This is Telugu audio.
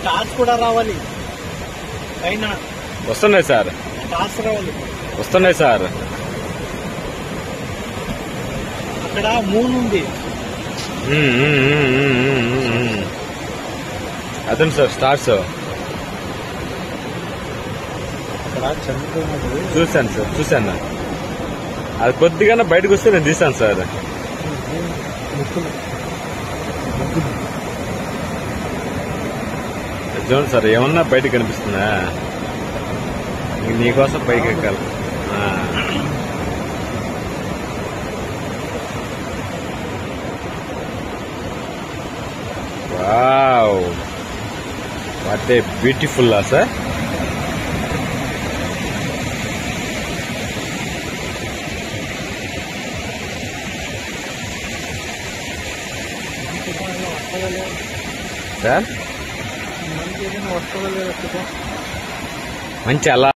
స్టార్స్ కూడా రావాలి పైన వస్తున్నాయి సార్ స్టార్స్ రావాలి వస్తున్నాయి సార్ అక్కడ మూన్ ఉంది మ్మ్, మ్మ్, మ్మ్, మ్మ్, మ్మ్, మ్మ్. అదండి సార్ స్టార్స్ అక్కడ చంద్రుడు చూశాను సార్ చూశాను అది కొద్దిగానే బయటకు వస్తే నేను తీశాను సార్ ముక్కులు చూడండి సార్ ఏమన్నా బయటకు కనిపిస్తుందా ఇంక నీకోసం పైకి ఎక్కాలి ఆ. వావ్ వాట్ ఏ బ్యూటిఫుల్ ఆ సార్ సార్ మనకి ఏదైనా వస్తుందో లేదో మంచి అలా